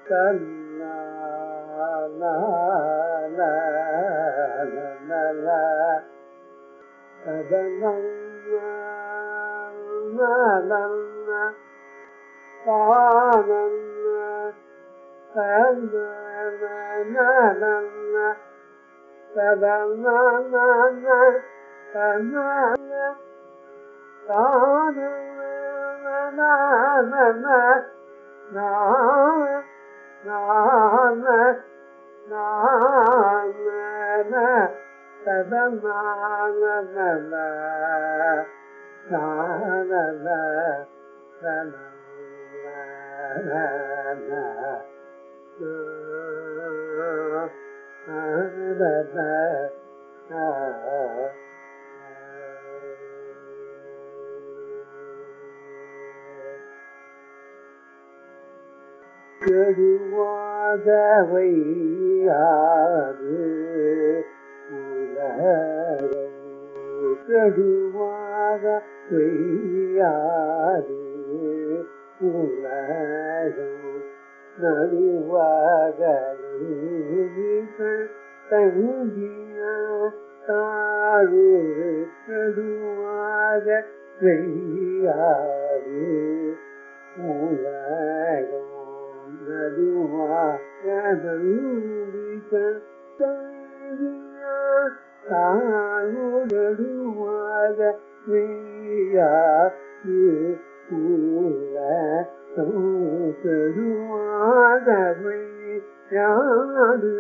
கெடுவாத வையாது உலகம் கெடுவாத வையாது உலகம் நடுவாக தங்கிய தாழ் கெடுவாக வையாது உலகம் தாழ்வுடுவாக யாது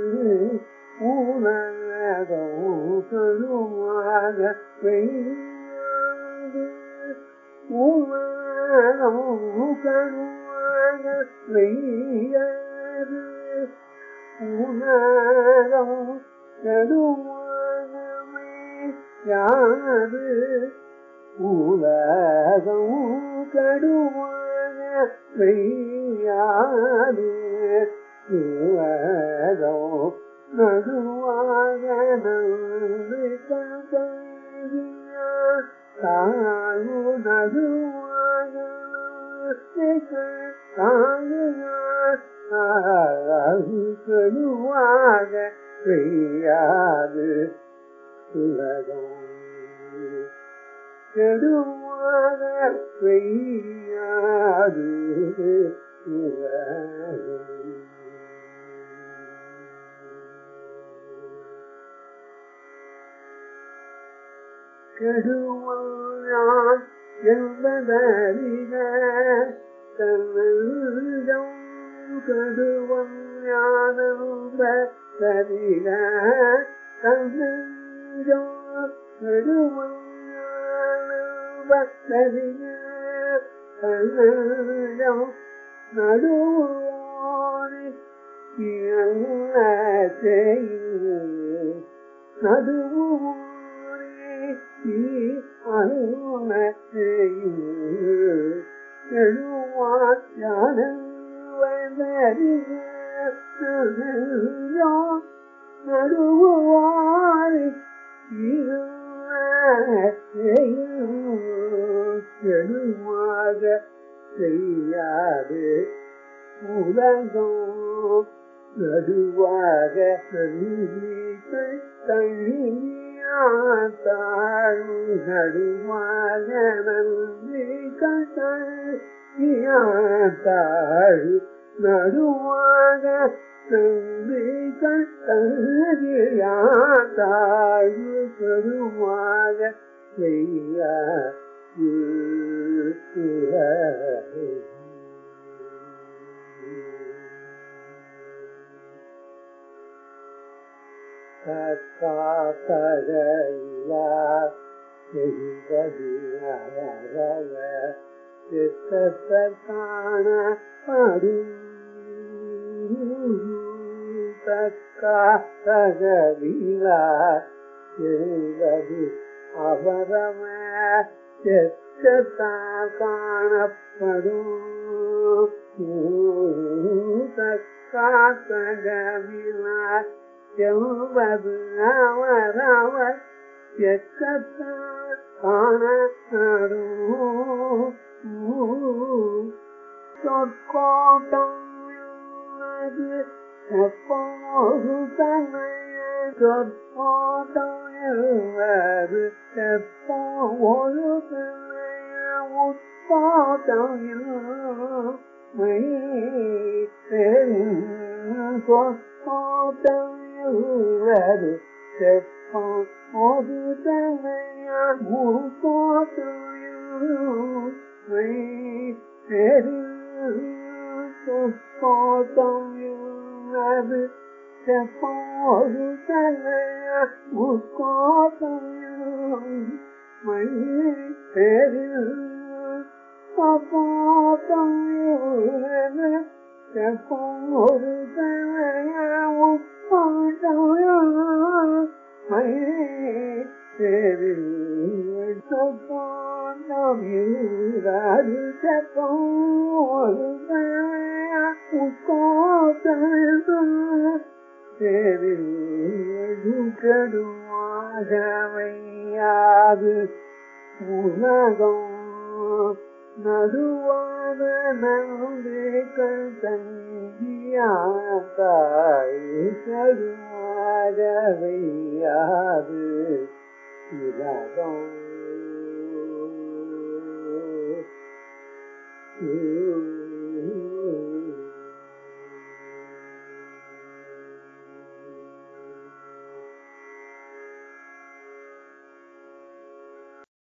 உலகம் கருவாக பெய்யாது உலகம் கருவாக பெய்யாது உலகம் கருவாகவே யாது உலகம் கடுவாக பெய்யாது உலகம் நடுவாக நன்றி தாழ்வு நடுவாக கடுவாக பெய்யாது உலகம் கெடுவாக பெய்யாது உலகம் கெடுவான் என்பதறிக தன்னஞ்சம் கெடுவன் ஞானம்ப சரிக தன்னஞ்சம் கெடுவன் ஞானம்ப சரிக தன்னஞ்சம் நடுவோடி என்ன செய்யும் நடுவோடி நடுவாரி செடுவாக செய்யாது உலகம் நடுவாக தாழ்வு நடுவாக நன்றி தாழ்வு நடுவாக நன்றி தாழ்வு கருவாக செய்ய காத்தகல்லா சித்தத்தான படும் தக்காத்தகவிலா என்பது அவரம செத்தத்தால் காணப்படும் தக்காத்தகவிலா செல்வது அவரவர் எக்கத்தான் காணப்படும் சொற்கோட்டம் எப்போது தன்னைய சொற்போதம் இருவது எப்போது தன்னைய உட்போதம் மை சொற்போதம் இருவது எப்போது தன்னைய உட்போதம் மை சொற்போதம் இருவது எப்போது தன்னைய உட்போதம் மை சப்போதம் எப்போது தன்னைய உட்போதம் மை சப்போதம் இருவது எப்போது தன்னைய உட்போதம் கடுமாகவையாது உலகம் நடுவான நம்பிக்கை தங்கியாய் கடுமாகவையாது